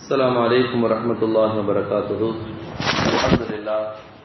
السلام عليكم ورحمة الله وبركاته الحمد لله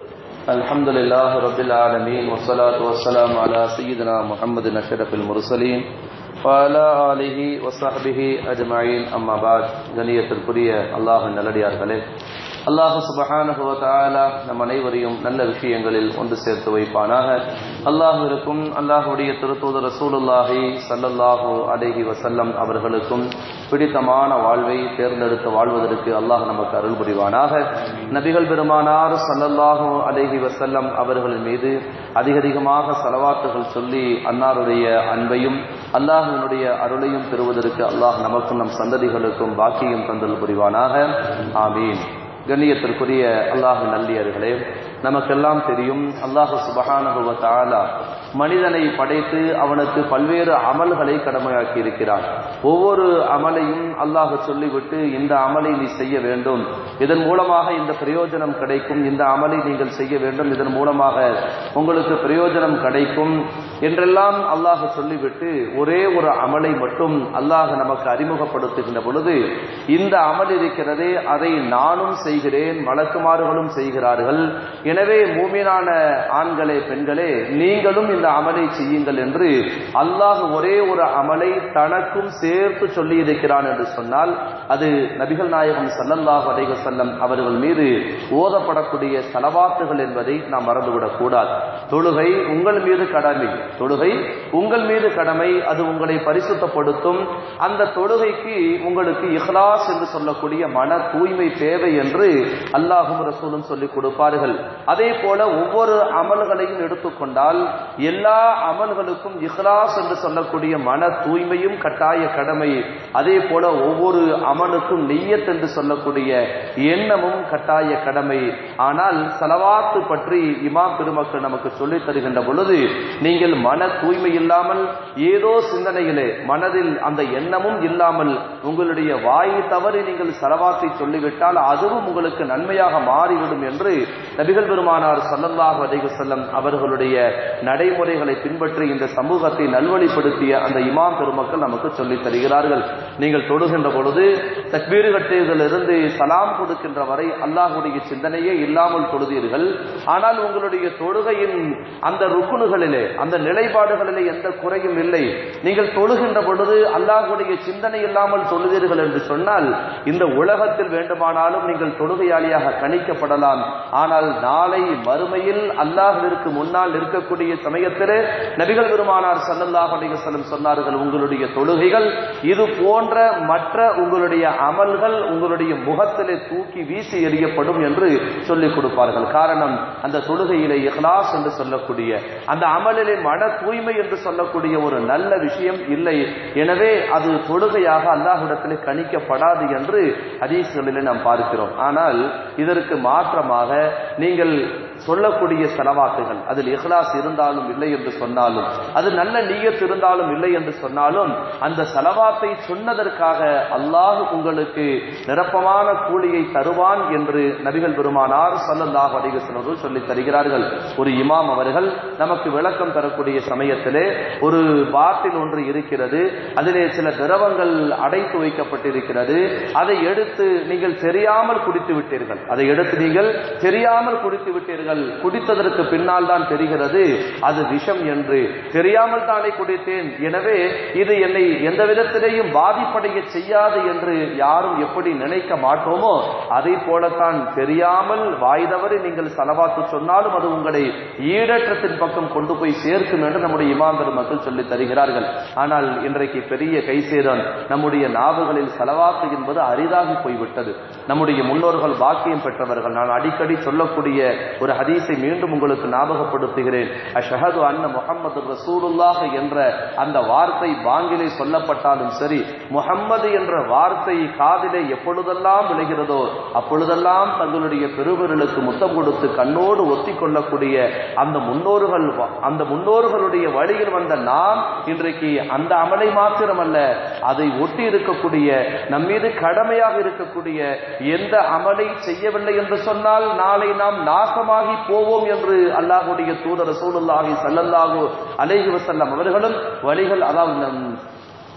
الحمد لله رب العالمين والصلاة والسلام على سيدنا محمد أشرف المرسلين وعلى آله وصحبه أجمعين أما بعد கணியத்திற்குரிய அல்லாஹின் நல்லடியார்களே அல்லாஹு சுபஹானஹு வ தஆலா நம் அனைவரையும் நல்ல விஷயங்களில் ஒன்று சேர்த்து வைப்பானாக அல்லாஹ்விற்கும் அல்லாஹ்வுடைய திருத்தூதர் ரசூலுல்லாஹி ஸல்லல்லாஹு அலைஹி வஸல்லம் அவர்களுக்கும் பிடித்தமான வாழ்வை தேர்ந்தெடுத்து வாழ்வதற்கு அல்லாஹ் நமக்கு அருள் புரிவானாக நபிகள் பெருமானார் ஸல்லல்லாஹு அலைஹி வஸல்லம் அவர்களின் மீது அதிக அதிகமாக செலவாத்துகள் சொல்லி அன்னாருடைய அன்பையும் அல்லாஹினுடைய அருளையும் பெறுவதற்கு அல்லாஹ் நமக்கும் நம் சந்ததிகளுக்கும் பாக்கியம் தந்தல் புரிவானாக ஆமீன் கண்ணியத்திற்குரிய அல்லாஹ் நல்லியர்களே நமக்கெல்லாம் தெரியும் அல்லாஹு சுபஹானஹுவ தாலா மனிதனை படைத்து அவனுக்கு பல்வேறு அமல்களை கடமையாக்கி இருக்கிறான் ஒவ்வொரு அமலையும் அல்லாஹ் சொல்லிவிட்டு இந்த அமலை நீ செய்ய வேண்டும் இதன் மூலமாக இந்த பிரயோஜனம் கிடைக்கும் இந்த அமலை நீங்கள் செய்ய வேண்டும் இதன் மூலமாக உங்களுக்கு பிரயோஜனம் கிடைக்கும் என்றெல்லாம் அல்லாஹ் சொல்லிவிட்டு ஒரே ஒரு அமலை மட்டும் அல்லாஹ் நமக்கு அறிமுகப்படுத்துகின்ற பொழுது இந்த அமல் இருக்கிறதே அதை நானும் செய்கிறேன் மலக்குமாறுகளும் செய்கிறார்கள் எனவே மூமினான ஆண்களே பெண்களே நீங்களும் இந்த அமலை செய்யுங்கள் என்று அல்லாஹ் ஒரே ஒரு அமலை தனக்கும் சேர்த்து சொல்லி இருக்கிறான் என்று சொன்னால் அது நபிகள் நாயகம் சல்லல்லாஹ் அலைஹி செல்லம் அவர்கள் மீது ஓதப்படக்கூடிய செலவாத்துகள் என்பதை நாம் மறந்துவிடக் கூடாது தொழுகை உங்கள் மீது கடமை தொழுகை உங்கள் மீது கடமை அது உங்களை பரிசுத்தப்படுத்தும் அந்த தொழுகைக்கு உங்களுக்கு இஹ்லாஸ் என்று சொல்லக்கூடிய மன தூய்மை தேவை என்று அல்லாஹும் ரசூலும் சொல்லிக் கொடுப்பார்கள் அதே போல ஒவ்வொரு அமல்களையும் எடுத்துக்கொண்டால் எல்லா அமல்களுக்கும் இஹ்லாஸ் என்று சொல்லக்கூடிய மன தூய்மையும் கட்டாய கடமை அதே போல ஒவ்வொரு அமலுக்கும் நெய்யத் என்று சொல்லக்கூடிய எண்ணமும் கட்டாய கடமை ஆனால் செலவாத்து பற்றி இமாம் பெருமக்கள் நமக்கு சொல்லித் தருகின்ற பொழுது நீங்கள் மன தூய்மை இல்லாமல் ஏதோ சிந்தனையிலே மனதில் அந்த எண்ணமும் இல்லாமல் உங்களுடைய வாய் தவறி நீங்கள் செலவாத்தை சொல்லிவிட்டால் அதுவும் உங்களுக்கு நன்மையாக மாறிவிடும் என்று நபிகள் பெருமானார் சல்லல்லாஹு அலைஹி செல்லம் அவர்களுடைய நடைமுறைகளை பின்பற்றி இந்த சமூகத்தை நல்வழிப்படுத்திய அந்த இமாம் பெருமக்கள் நமக்கு சொல்லித் தருகிறார்கள் நீங்கள் தொடுகின்ற பொழுது தக்பீர் கட்டுவதிலிருந்து சலாம் கொடுக்கின்ற வரை அல்லாஹுடைய சிந்தனையே இல்லாமல் தொழுதீர்கள் ஆனால் உங்களுடைய தொழுகையின் அந்த ருக்குணுகளிலே அந்த நிலைப்பாடுகளிலே எந்த குறையும் இல்லை நீங்கள் தொழுகின்ற பொழுது அல்லாஹுடைய சிந்தனை இல்லாமல் தொழுதீர்கள் என்று சொன்னால் இந்த உலகத்தில் வேண்டுமானாலும் நீங்கள் தொழுகையாளியாக கணிக்கப்படலாம் ஆனால் நாளை மறுமையில் அல்லாஹிற்கு முன்னால் நிற்கக்கூடிய சமயத்திலே நபிகள் பெருமானார் சல்லல்லாஹ் அலிகசலம் சொன்னார்கள் உங்களுடைய தொழுகைகள் இது போன்ற மற்ற உங்களுடைய அமல்கள் உங்களுடைய முகத்திலே தூக்கி வீசி எறியப்படும் என்று சொல்லிக் கொடுப்பார்கள் காரணம் அந்த தொழுகையிலே இஹ்லாஸ் என்று சொல்லக்கூடிய அந்த அமலிலே மன தூய்மை என்று சொல்லக்கூடிய ஒரு நல்ல விஷயம் இல்லை எனவே அது தொழுகையாக அல்லாஹிடத்திலே கணிக்கப்படாது என்று ஹதீஸ்களிலே நாம் பார்க்கிறோம் ஆனால் இதற்கு மாற்றமாக நீங்கள் சொல்லக்கூடிய செலவாக்குகள் அதில் இஹ்லாஸ் இருந்தாலும் இல்லை என்று சொன்னாலும் அது நல்ல நீயத் இருந்தாலும் இல்லை என்று சொன்னாலும் அந்த செலவாத்தை சொன்னதற்காக அல்லாஹ் உங்களுக்கு நிரப்பமான கூலியை தருவான் என்று நபிகள் பெருமானார் சல்லல்லாஹ் அலிகசனர்கள் சொல்லித் தருகிறார்கள் ஒரு இமாம் அவர்கள் நமக்கு விளக்கம் தரக்கூடிய சமயத்திலே ஒரு பாட்டில் ஒன்று இருக்கிறது அதிலே சில திரவங்கள் அடைத்து வைக்கப்பட்டிருக்கிறது அதை எடுத்து நீங்கள் தெரியாமல் குடித்து விட்டீர்கள் அதை எடுத்து நீங்கள் தெரியாமல் குடித்து விட்டீர்கள் குடித்ததற்கு பின்னால் தான் தெரிகிறது அது விஷம் என்று தெரியாமல் தானே குடித்தேன் எனவே இது என்னை எந்த விதத்திலேயும் பாதிப்படைய செய்யாது என்று யாரும் எப்படி நினைக்க மாட்டோமோ அதை போலத்தான் தெரியாமல் வாய் தவறி நீங்கள் செலவாத்து சொன்னாலும் அது உங்களை ஈடற்றத்தின் பக்கம் கொண்டு போய் சேர்க்கும் என்று நம்முடைய இமாந்தர் மக்கள் சொல்லி தருகிறார்கள் ஆனால் இன்றைக்கு பெரிய கைசேதம் நம்முடைய நாவுகளில் செலவாத்து என்பது அரிதாகி போய்விட்டது நம்முடைய முன்னோர்கள் பாக்கியம் பெற்றவர்கள் நான் அடிக்கடி சொல்லக்கூடிய ஒரு ஹதீஸை மீண்டும் உங்களுக்கு ஞாபகப்படுத்துகிறேன் அஷஹது அன்ன முகமது ரசூலுல்லாஹ் என்ற அந்த வார்த்தை பாங்கிலே சொல்லப்பட்டாலும் சரி முகம்மது என்ற வார்த்தை காதிலே எப்பொழுதெல்லாம் விளைகிறதோ அப்பொழுதெல்லாம் தங்களுடைய பெருவிரலுக்கு முத்தம் கொடுத்து கண்ணோடு ஒத்தி கொள்ளக்கூடிய அந்த முன்னோர்கள் அந்த முன்னோர்களுடைய வழியில் வந்த நாம் இன்றைக்கு அந்த அமலை மாத்திரமல்ல அதை ஒட்டி இருக்கக்கூடிய நம் மீது கடமையாக இருக்கக்கூடிய எந்த அமலை செய்யவில்லை என்று சொன்னால் நாளை நாம் நாசமாகி போவோம் என்று அல்லாஹுடைய தூதர் சூழல்லாகி சல்லல்லாஹு அலைஹி வசல்லம் அவர்களும் வழிகள் அதாவது நம்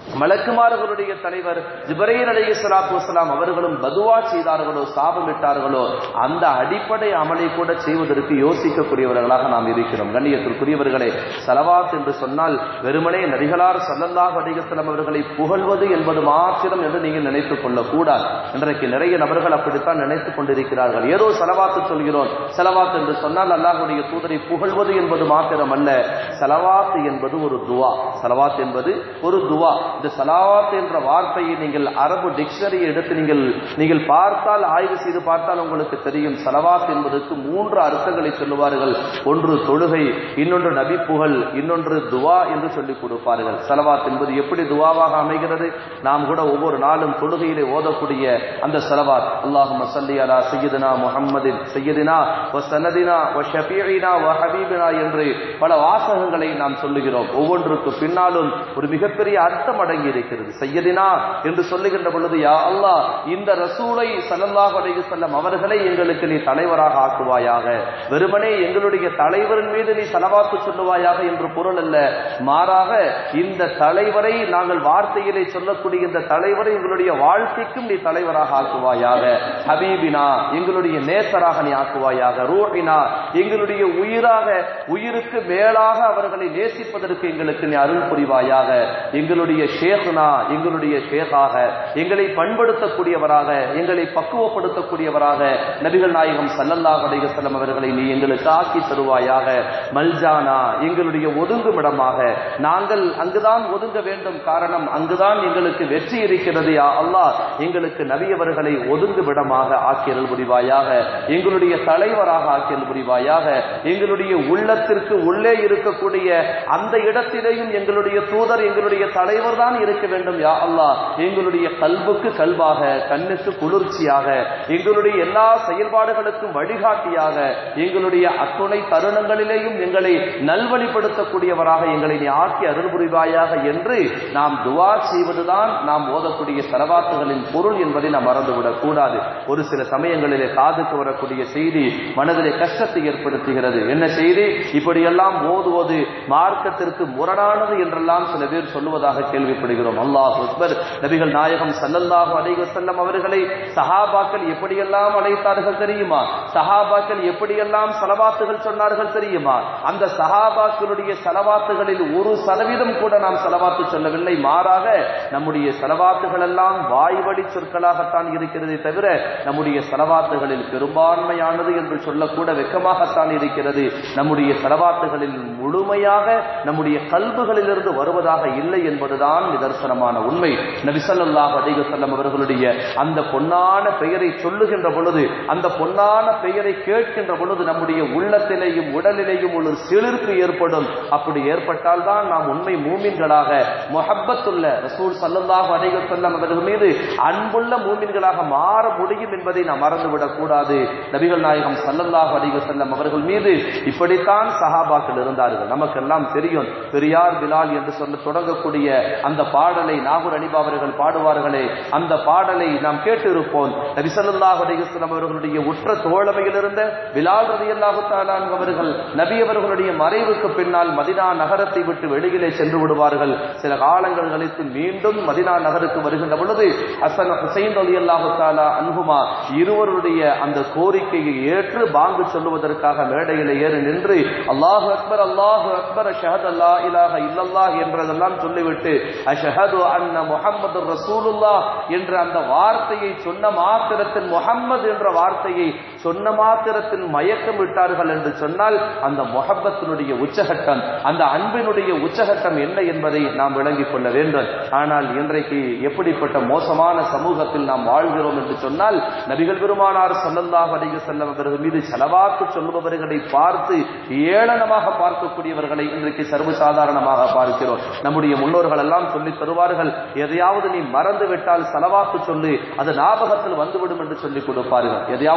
மலக்குமார்களுடைய தலைவர் ஜிபரையர் அலைஹி ஸலாத்து வஸலாம் அவர்களும் பதுவா செய்தார்களோ சாபமிட்டார்களோ அந்த அடிப்படை அமலை கூட செய்வதற்கு யோசிக்கக்கூடியவர்களாக நாம் இருக்கிறோம் கண்ணியத்திற்குரியவர்களே சலவாத் என்று சொன்னால் வெறுமனே நரிகளார் சல்லல்லாஹு அலைஹி வஸல்லம் அவர்களை புகழ்வது என்பது மாத்திரம் என்று நீங்கள் நினைத்துக் கொள்ளக்கூடாது இன்றைக்கு நிறைய நபர்கள் அப்படித்தான் நினைத்துக் கொண்டிருக்கிறார்கள் ஏதோ செலவாத்து சொல்கிறோம் செலவாத் என்று சொன்னால் அல்லாஹ்வுடைய தூதரை புகழ்வது என்பது மாத்திரம் அல்ல செலவாத் என்பது ஒரு துவா செலவாத் என்பது ஒரு துவா இந்த சலாவாத் என்ற வார்த்தையை நீங்கள் அரபு டிக்ஷனரியை எடுத்து நீங்கள் நீங்கள் பார்த்தால் ஆய்வு செய்து பார்த்தால் உங்களுக்கு தெரியும் சலவாத் என்பதற்கு மூன்று அர்த்தங்களை சொல்லுவார்கள் ஒன்று தொழுகை இன்னொன்று நபிப்புகழ் இன்னொன்று துவா என்று சொல்லிக் கொடுப்பார்கள் சலவாத் என்பது எப்படி துவாவாக அமைகிறது நாம் கூட ஒவ்வொரு நாளும் தொழுகையிலே ஓதக்கூடிய அந்த சலவாத் அல்லாஹும் சல்லி அலா சையதுனா முஹம்மதின் சையதினா வ சனதினா வ ஷபீனா வ ஹபீபினா என்று பல வாசகங்களை நாம் சொல்லுகிறோம் ஒவ்வொன்றுக்கு பின்னாலும் ஒரு மிகப்பெரிய அர்த்தம் அடங்கி இருக்கிறது சையதினா என்று சொல்லுகின்ற பொழுது யா அல்லாஹ் இந்த ரசூலை ஸல்லல்லாஹு அலைஹி வஸல்லம் அவர்களை எங்களுக்கு நீ தலைவராக ஆக்குவாயாக வெறுமனே எங்களுடைய தலைவரின் மீது நீ சலவாத்து சொல்லுவாயாக என்று பொருள் அல்ல மாறாக இந்த தலைவரை நாங்கள் வார்த்தையிலே சொல்லக்கூடிய இந்த தலைவரை எங்களுடைய வாழ்க்கைக்கும் நீ தலைவராக ஆக்குவாயாக ஹபீபினா எங்களுடைய நேசராக நீ ஆக்குவாயாக ரூஹினா எங்களுடைய உயிராக உயிருக்கு மேலாக அவர்களை நேசிப்பதற்கு எங்களுக்கு நீ அருள் புரிவாயாக எங்களுடைய ஷேகுனா எங்களுடைய ஷேகாக எங்களை பண்படுத்தக்கூடியவராக எங்களை பக்குவப்படுத்தக்கூடியவராக நபிகள் நாயகம் சல்லல்லாஹு அலைஹி வஸல்லம் அவர்களை நீ எங்களுக்கு ஆக்கி தருவாயாக மல்ஜானா எங்களுடைய ஒதுங்குமிடமாக நாங்கள் அங்குதான் ஒதுங்க வேண்டும் காரணம் அங்குதான் எங்களுக்கு வெற்றி இருக்கிறது யா அல்லாஹ் எங்களுக்கு நபியவர்களை ஒதுங்குமிடமாக ஆக்கியல் புரிவாயாக எங்களுடைய தலைவராக ஆக்கியல் புரிவாயாக எங்களுடைய உள்ளத்திற்கு உள்ளே இருக்கக்கூடிய அந்த இடத்திலேயும் எங்களுடைய தூதர் எங்களுடைய தலைவர் தான் இருக்க வேண்டும் யா அல்லாஹ் எங்களுடைய கல்வுக்கு கல்வாக கண்ணுக்கு குளிர்ச்சியாக எங்களுடைய எல்லா செயல்பாடுகளுக்கும் வழிகாட்டியாக எங்களுடைய அத்துணை தருணங்களிலேயும் எங்களை நல்வழிப்படுத்தக்கூடியவராக எங்களை நீ ஆக்கி அருள் புரிவாயாக என்று நாம் துவா செய்வதுதான் நாம் ஓதக்கூடிய சரவாத்துகளின் பொருள் என்பதை நாம் மறந்துவிடக் கூடாது ஒரு சில சமயங்களிலே காதுக்கு வரக்கூடிய செய்தி மனதிலே கஷ்டத்தை ஏற்படுத்துகிறது என்ன செய்தி இப்படியெல்லாம் ஓதுவது மார்க்கத்திற்கு முரணானது என்றெல்லாம் சில பேர் சொல்லுவதாக கேள்விப்படுகிறோம் அல்லாஹ் அக்பர் நபிகள் நாயகம் சல்லல்லாஹு அலைஹி வஸல்லம் அவர்களை சஹாபாக்கள் எப்படியெல்லாம் அழைத்தார்கள் தெரியுமா சஹாபாக்கள் எப்படியெல்லாம் சலவாத்துகள் சொன்னார்கள் தெரியுமா அந்த சஹாபாக்களுடைய சலவாத்துகளில் ஒரு சதவீதம் கூட நாம் சலவாத்து சொல்லவில்லை மாறாக நம்முடைய சலவாத்துகள் எல்லாம் வாய்வழி சொற்களாகத்தான் இருக்கிறதே தவிர நம்முடைய சலவாத்துகளில் பெரும்பான்மையானது என்று சொல்லக்கூட வெக்கமாகத்தான் இருக்கிறது நம்முடைய சலவாத்துகளில் முழுமையாக நம்முடைய கல்புகளிலிருந்து வருவதாக இல்லை என்பதுதான் நிதர்சனமான உண்மை நபிசல்லாஹ் அலிகசல்லம் அவர்களுடைய அந்த பொன்னான பெயரை சொல்லுகின்ற பொழுது அந்த பொன்னான பெயரை கேட்கின்ற பொழுது நம்முடைய உள்ளத்திலேயும் உடலிலேயும் ஒரு சிலிர்ப்பு ஏற்படும் அப்படி ஏற்பட்டால் தான் நாம் உண்மை மூமின்களாக மொஹப்பத்துள்ள ரசூல் சல்லல்லாஹு அலிகசல்லம் அவர்கள் மீது அன்புள்ள மூமின்களாக மாற முடியும் என்பதை நாம் மறந்துவிடக் கூடாது நபிகள் நாயகம் சல்லல்லாஹு அலிகசல்லம் அவர்கள் மீது இப்படித்தான் சஹாபாக்கள் இருந்தார்கள் நமக்கெல்லாம் தெரியும் பெரியார் பிலால் என்று சொல்ல தொடங்கக்கூடிய அந்த பாடலை நாகூர் அனிபா அவர்கள் பாடுவார்களே அந்த பாடலை நாம் கேட்டிருப்போம் நபிசல்லாஹு அலிகஸ்லாம் அவர்களுடைய உற்ற தோழமையில் இருந்த பிலால் ரதி அல்லாஹு அவர்கள் நபி அவர்களுடைய மறைவுக்கு பின்னால் மதினா நகரத்தை விட்டு வெளியிலே சென்று விடுவார்கள் சில காலங்கள் கழித்து மீண்டும் மதினா நகருக்கு வருகின்ற பொழுது அசன் ஹுசைன் அலி அல்லாஹு தாலா அன்ஹுமா இருவருடைய அந்த கோரிக்கையை ஏற்று பாங்கு சொல்லுவதற்காக மேடையில ஏறி நின்று அல்லாஹு அக்பர் அல்லாஹு அக்பர் அஷஹத் அல்லா இலாஹ இல்லல்லாஹ் என்றதெல்லாம் சொல்லிவிட்டு அஷஹது அன்ன முஹம்மது ரசூலுல்லாஹ் என்ற அந்த வார்த்தையை சொன்ன மாத்திரத்தில் முஹம்மது என்ற வார்த்தையை சொன்ன மாத்திரத்தில் மயக்கம் விட்டார்கள் என்று சொன்னால் அந்த முஹப்பத்தினுடைய உச்சகட்டம் அந்த அன்பினுடைய உச்சகட்டம் என்ன என்பதை நாம் விளங்கிக் கொள்ள வேண்டும் ஆனால் இன்றைக்கு எப்படிப்பட்ட மோசமான சமூகத்தில் நாம் வாழ்கிறோம் என்று சொன்னால் நபிகள் பெருமானார் சல்லல்லாஹு அலைஹி வஸல்லம் அவர்கள் மீது செலவாக்கு சொல்லுபவர்களை பார்த்து ஏளனமாக பார்க்கக்கூடியவர்களை இன்றைக்கு சர்வசாதாரணமாக பார்க்கிறோம் நம்முடைய முன்னோர்கள் எல்லாம் சொல்லி தருவார்கள் எதையாவது நீ மறந்து விட்டால் செலவாக்கு சொல்லு அது ஞாபகத்தில் வந்துவிடும் என்று சொல்லிக் கொடுப்பார்கள் எதையாவது மறந்து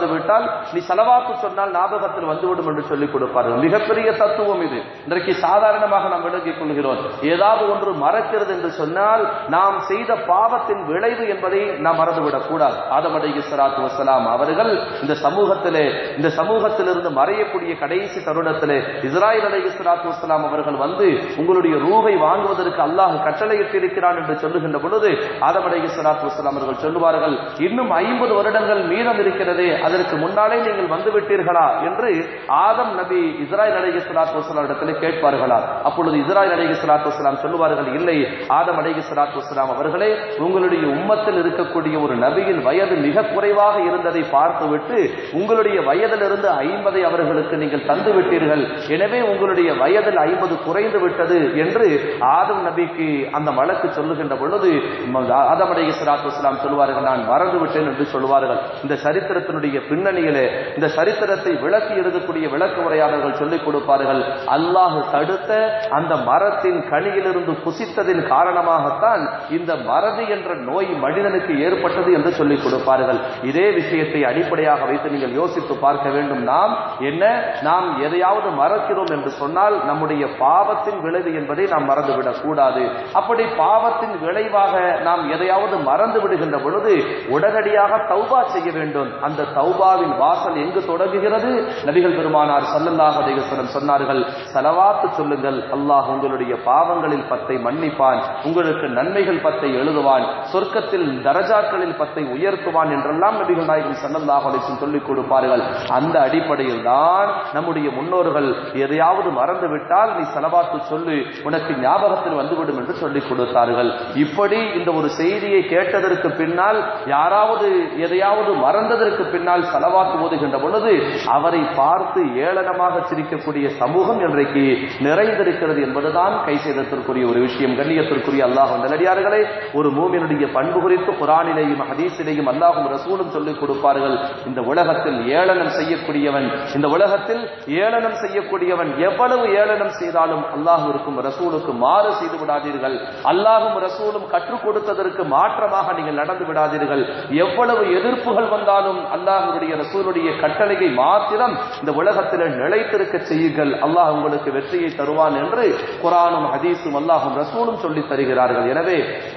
மறந்து விட்டால் நீ செலவாக்கு சொன்னால் ஞாபகத்தில் வந்துவிடும் என்று சொல்லிக் கொடுப்பார்கள் மிகப்பெரிய தத்துவம் இது இன்றைக்கு சாதாரணமாக நாம் விளங்கிக் கொள்கிறோம் ஏதாவது ஒன்று மறக்கிறது என்று சொன்னால் நாம் செய்த பாவத்தின் விளைவு என்பதை நாம் மறந்துவிடக் கூடாது ஆதம் அலைஹி ஸலாத்து வஸலாம் அவர்கள் இந்த சமூகத்திலே இந்த சமூகத்திலிருந்து மறையக்கூடிய கடைசி தருணத்திலே இஸ்ராயல் அலைஹி ஸலாத்து வஸலாம் அவர்கள் வந்து உங்களுடைய ரூஹை வாங்குவதற்கு அல்லாஹ் கட்டளையிட்டிருக்கிறான் என்று சொல்லுகின்ற பொழுது ஆதம் அலைஹி ஸலாத்து வஸலாம் அவர்கள் சொல்லுவார்கள் இன்னும் ஐம்பது வருடங்கள் மீதம் இருக்கிறதே அதற்கு முன்னாலே நீங்கள் வந்து விட்டீர்களா என்று ஆதம் நபி இஸ்ராயல் அலைஹி ஸலாத்து வஸலாம் இடத்திலே கேட்பார்களா அப்பொழுது இஸ்ராயல் அலைஹி ஸலாத்து வஸலாம் சொல்லுவார்கள் இல்லை ஆதம் அலைஹி ஸலாத்து வஸலாம் அவர்களே உங்களுடைய உம்மத்தில் இருக்கக்கூடிய ஒரு நபியின் வயது மிக குறைவாக இருந்ததை பார்த்துவிட்டு உங்களுடைய வயதிலிருந்து ஐம்பதை அவர்களுக்கு நீங்கள் தந்து விட்டீர்கள் எனவே உங்களுடைய வயதில் ஐம்பது குறைந்து விட்டது என்று ஆதம் நபிக்கு அந்த வழக்கு சொல்லுகின்ற பொழுது ம- ஆதம் அலைஹி ஸலாத்து வஸலாம் சொல்வார்கள் நான் மறந்து விட்டேன் என்று சொல்வார்கள் இந்த சரித்திரத்தினுடைய பின்னணியிலே இந்த சரித்திரத்தை விளக்கி எழுதக்கூடிய விளக்க உரையாளர்கள் சொல்லிக் கொடுப்பார்கள் அல்லாஹ் தடுத்த அந்த மரத்தின் கனியிலிருந்து புசித்ததின் காரணமாகத்தான் இந்த மறதி என்ற நோய் மனிதனுக்கு ஏற்பட்டது என்று சொல்லிக் கொடுப்பார்கள் இதே விஷயத்தை அடிப்படையாக வைத்து நீங்கள் யோசித்து பார்க்க வேண்டும் நாம் என்ன நாம் எதையாவது மறக்கிறோம் என்று சொன்னால் நம்முடைய பாவத்தின் விளைவு என்பதை நாம் மறந்துவிடக் கூடாது அப்படி பாவத்தின் விளைவாக நாம் எதையாவது மறந்து விடுகின்ற பொழுது உடனடியாக தௌபா செய்ய வேண்டும் அந்த தௌபாவின் வாசல் எங்கு தொடங்குகிறது நபிகள் பெருமானார் ஸல்லல்லாஹு அலைஹி வஸல்லம் சொன்னார்கள் சலவாத்து சொல்லுங்கள் அல்லாஹ் உங்களுடைய பாவங்களில் பத்தை மன்னிப்பான் உங்களுக்கு நன்மைகள் பத்தை எழுதுவான் சொர்க்கத்தில் தரஜாக்களில் பத்தை உயர்த்துவான் என்றெல்லாம் நபிகள் நாயகம் ஸல்லல்லாஹு அலைஹி வஸல்லம் சொல்லிக் கொடுப்பார்கள் அந்த அடிப்படையில் தான் நம்முடைய முன்னோர்கள் எதையாவது மறந்து விட்டால் நீ சலவாத்து சொல்லு உனக்கு ஞாபகத்தில் வந்துவிடும் என்று சொல்லிக் கொடுத்தார்கள் இப்படி இந்த ஒரு செய்தியை கேட்டதற்கு பின்னால் யாராவது எதையாவது மறந்ததற்கு பின்னால் சலவாத்து ஓதுகின்ற பொழுது அவரை பார்த்து ஏளனமாக சிரிக்கக்கூடிய சமூகம் இன்றைக்கு நிறைந்திருக்கிறது என்பதுதான் கை செய்தத்திற்குரிய ஒரு விஷயம் கண்ணியத்திற்குரிய அல்லாஹ் நல்லடியார்களே ஒரு மூமியனுடைய பண்பு குறித்து குரானிலேயும் ஹதீஸிலேயும் அல்லாஹும் ரசூலும் சொல்லிக் கொடுப்பார்கள் இந்த உலகத்தில் ஏளனம் செய்யக்கூடியவன் இந்த உலகத்தில் ஏளனம் செய்யக்கூடியவன் எவ்வளவு ஏளனம் செய்தாலும் அல்லாஹுவிற்கும் ரசூலுக்கும் மாறு செய்து விடாதீர்கள் அல்லாஹும் ரசூலும் கற்றுக் கொடுத்ததற்கு மாற்றமாக நீங்கள் நடந்து விடாதீர்கள் எவ்வளவு எதிர்ப்புகள் வந்தாலும் அல்லாஹுடைய ரசூலுடைய கட்டளையை மாத்திரம் இந்த உலகத்தில் நிலைத்திருக்க செய்யுங்கள் அல்லாஹ் உங்களுக்கு வெற்றியை தருவான் என்று குரானும் ஹதீஸும் அல்லாஹும் ரசூலும் சொல்லித் தருகிறார்கள் எனவே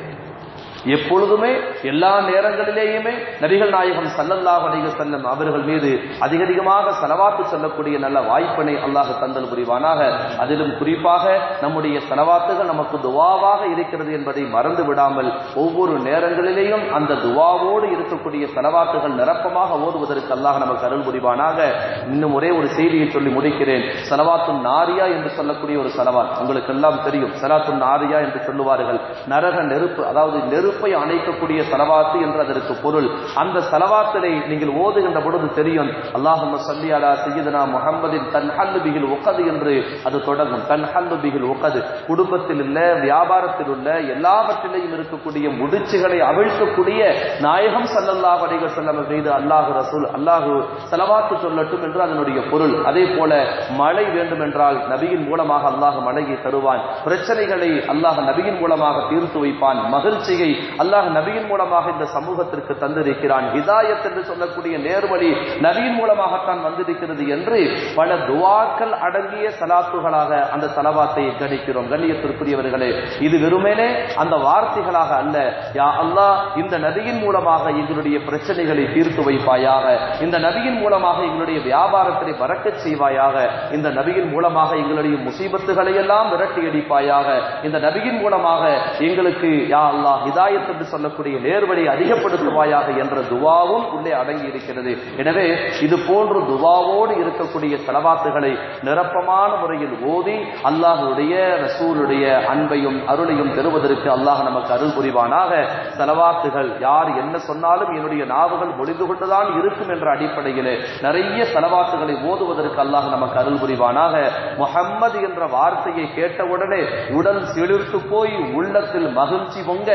எப்பொழுதுமே எல்லா நேரங்களிலேயுமே நபிகள் நாயகம் ஸல்லல்லாஹு அலைஹி வஸல்லம் அவர்கள் மீது அதிக அதிகமாக செலவாத்து சொல்லக்கூடிய நல்ல வாய்ப்பினை அல்லாஹ் தந்தல் புரிவானாக அதிலும் குறிப்பாக நம்முடைய செலவாத்துகள் நமக்கு துவாவாக இருக்கிறது என்பதை மறந்து விடாமல் ஒவ்வொரு நேரங்களிலேயும் அந்த துவாவோடு இருக்கக்கூடிய செலவாத்துகள் நிரப்பமாக ஓதுவதற்கு அல்லாஹ் நமக்கு அருள் புரிவானாக இன்னும் ஒரே ஒரு செய்தியை சொல்லி முடிக்கிறேன் செலவாத்தும் நாரியா என்று சொல்லக்கூடிய ஒரு செலவாத் உங்களுக்கு எல்லாம் தெரியும் சலாத்தும் நாரியா என்று சொல்லுவார்கள் நரக நெருப்பு அதாவது நெருப்பை அணைக்கக்கூடிய செலவாத்து என்று அதற்கு பொருள் அந்த செலவாத்தினை நீங்கள் ஓதுகின்ற பொழுது தெரியும் அல்லாஹும்ம சல்லி அலா சையதுனா முஹம்மதின் தன் ஹல்லு பிகில் உக்கது என்று அது தொடங்கும் தன் ஹல்லு பிகில் உக்கது குடும்பத்தில் உள்ள வியாபாரத்தில் உள்ள எல்லாவற்றிலையும் இருக்கக்கூடிய முடிச்சுகளை அவிழ்க்கக்கூடிய நாயகம் ஸல்லல்லாஹு அலைஹி வஸல்லம் மீது அல்லாஹ் ரசூல் அல்லாஹ் செலவாத்து சொல்லட்டும் என்று அதனுடைய பொருள் அதே போல மழை வேண்டும் என்றால் நபியின் மூலமாக அல்லாஹ் மழையை தருவான் பிரச்சனைகளை அல்லாஹ் நபியின் மூலமாக தீர்த்து வைப்பான் மகிழ்ச்சியை அல்லாஹ் நபியின் மூலமாக இந்த சமூகத்திற்கு தந்திருக்கிறான் ஹிதாயத் என்று சொல்லக்கூடிய நேர்வழி நபியின் மூலமாகத்தான் வந்திருக்கிறது என்று பல துவாக்கள் அடங்கிய சலாத்துகளாக அந்த சலவாத்தை கணிக்கிறோம் கண்ணியத்திற்குரியவர்களே இது வெறுமனே அந்த வார்த்தைகளாக அல்ல யா அல்லாஹ் இந்த நபியின் மூலமாக எங்களுடைய பிரச்சனைகளை தீர்த்து வைப்பாயாக இந்த நபியின் மூலமாக எங்களுடைய வியாபாரத்தை பறக்கச் செய்வாயாக இந்த நபியின் மூலமாக எங்களுடைய முசீபத்துகளை எல்லாம் விரட்டி அடிப்பாயாக இந்த நபியின் மூலமாக எங்களுக்கு யா அல்லாஹ் ஹிதாயத் என்று சொல்லக்கூடிய நேர்வழி அதிகப்படுத்துவாயாக என்ற துவாவும் உள்ளே அடங்கி இருக்கிறது எனவே இது போன்று துவாவோடு இருக்கக்கூடிய செலவாத்துகளை நிரப்பமான முறையில் ஓதி அல்லாஹுடைய ரசூலுடைய அன்பையும் அருளையும் பெறுவதற்கு அல்லாஹ் நமக்கு அருள் புரிவானாக செலவாத்துகள் யார் என்ன சொன்னாலும் என்னுடைய நாவுகள் மொழிந்து கொண்டுதான் இருக்கும் என்ற அடிப்படையிலே நிறைய செலவாத்துகளை ஓதுவதற்கு அல்லாஹ் நமக்கு அருள் புரிவானாக முஹம்மது என்ற வார்த்தையை கேட்டவுடனே உடல் செழிர்த்து போய் உள்ளத்தில் மகிழ்ச்சி பொங்க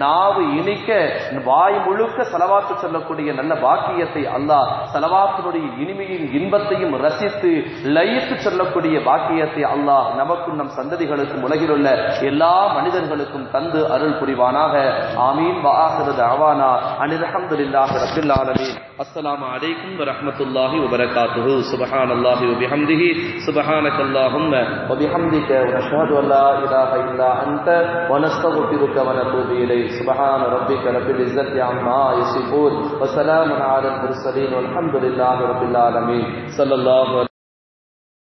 நாவு இனிக்க வாய் முழுக்க செலவாத்து சொல்லக்கூடிய நல்ல பாக்கியத்தை அல்லாஹ் செலவாத்தினுடைய இனிமையின் இன்பத்தையும் ரசித்து லயித்து சொல்லக்கூடிய பாக்கியத்தை அல்லாஹ் நமக்கும் நம் சந்ததிகளுக்கும் உலகில் உள்ள எல்லா மனிதர்களுக்கும் தந்து அருள் புரிவானாக ஆமீன் வாஹிரது அவானா அனில் அல்ஹம்துலில்லாஹி ரப்பில் ஆலமீன் அஸ்ஸலாமு அலைக்கும் வரஹ்மத்துல்லாஹி வபரகாத்துஹு சுப்ஹானல்லாஹி வபிஹம்திஹி சுப்ஹானக அல்லாஹும்ம வபிஹம்திக ونشهد ان لا اله الا انت ونستغفرك ونتوب اليك سبحان ربك رب العزه عما يصفون وسلام على المرسلين والحمد لله رب العالمين صلى الله عليه